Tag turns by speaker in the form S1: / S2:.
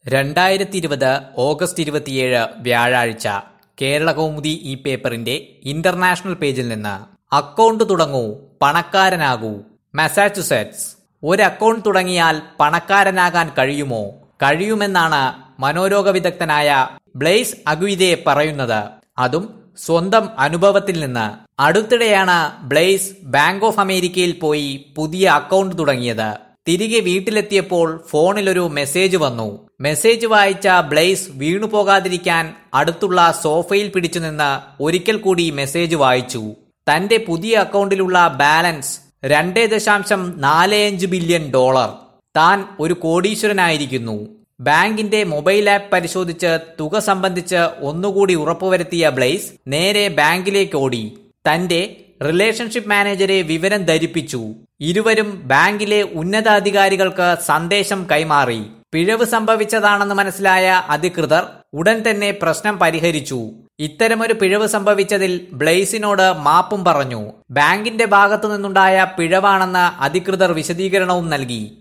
S1: രണ്ടായിരത്തി ഇരുപത് ഓഗസ്റ്റ് ഇരുപത്തിയേഴ് വ്യാഴാഴ്ച കേരളകൗമുദി ഈ പേപ്പറിന്റെ ഇന്റർനാഷണൽ പേജിൽ നിന്ന് അക്കൗണ്ട് തുടങ്ങൂ പണക്കാരനാകൂ മസാച്ചുസെറ്റ്സ് ഒരു അക്കൗണ്ട് തുടങ്ങിയാൽ പണക്കാരനാകാൻ കഴിയുമോ കഴിയുമെന്നാണ് മനോരോഗ വിദഗ്ധനായ ബ്ലെയ്സ് അഗ്വിദെ പറയുന്നത് അതും സ്വന്തം അനുഭവത്തിൽ നിന്ന് അടുത്തിടെയാണ് ബ്ലെയ്സ് ബാങ്ക് ഓഫ് അമേരിക്കയിൽ പോയി പുതിയ അക്കൗണ്ട് തുടങ്ങിയത് തിരികെ വീട്ടിലെത്തിയപ്പോൾ ഫോണിൽ ഒരു മെസ്സേജ് വന്നു മെസ്സേജ് വായിച്ച ബ്ലെയ്സ് വീണു പോകാതിരിക്കാൻ അടുത്തുള്ള സോഫയിൽ പിടിച്ചു നിന്ന് ഒരിക്കൽ കൂടി മെസ്സേജ് വായിച്ചു തന്റെ പുതിയ അക്കൗണ്ടിലുള്ള ബാലൻസ് രണ്ടേ ദശാംശം നാല് അഞ്ച് ബില്യൺ ഡോളർ താൻ ഒരു കോടീശ്വരനായിരിക്കുന്നു ബാങ്കിന്റെ മൊബൈൽ ആപ്പ് പരിശോധിച്ച് തുക സംബന്ധിച്ച് ഒന്നുകൂടി ഉറപ്പുവരുത്തിയ ബ്ലെയ്സ് നേരെ ബാങ്കിലേക്ക് ഓടി തന്റെ റിലേഷൻഷിപ്പ് മാനേജരെ വിവരം ധരിപ്പിച്ചു ഇരുവരും ബാങ്കിലെ ഉന്നതാധികാരികൾക്ക് സന്ദേശം കൈമാറി പിഴവ് സംഭവിച്ചതാണെന്ന് മനസ്സിലായ അധികൃതർ ഉടൻ തന്നെ പ്രശ്നം പരിഹരിച്ചു ഇത്തരമൊരു പിഴവ് സംഭവിച്ചതിൽ ബ്ലെയ്സിനോട് മാപ്പും പറഞ്ഞു ബാങ്കിന്റെ ഭാഗത്തു നിന്നുണ്ടായ പിഴവാണെന്ന് അധികൃതർ വിശദീകരണവും നൽകി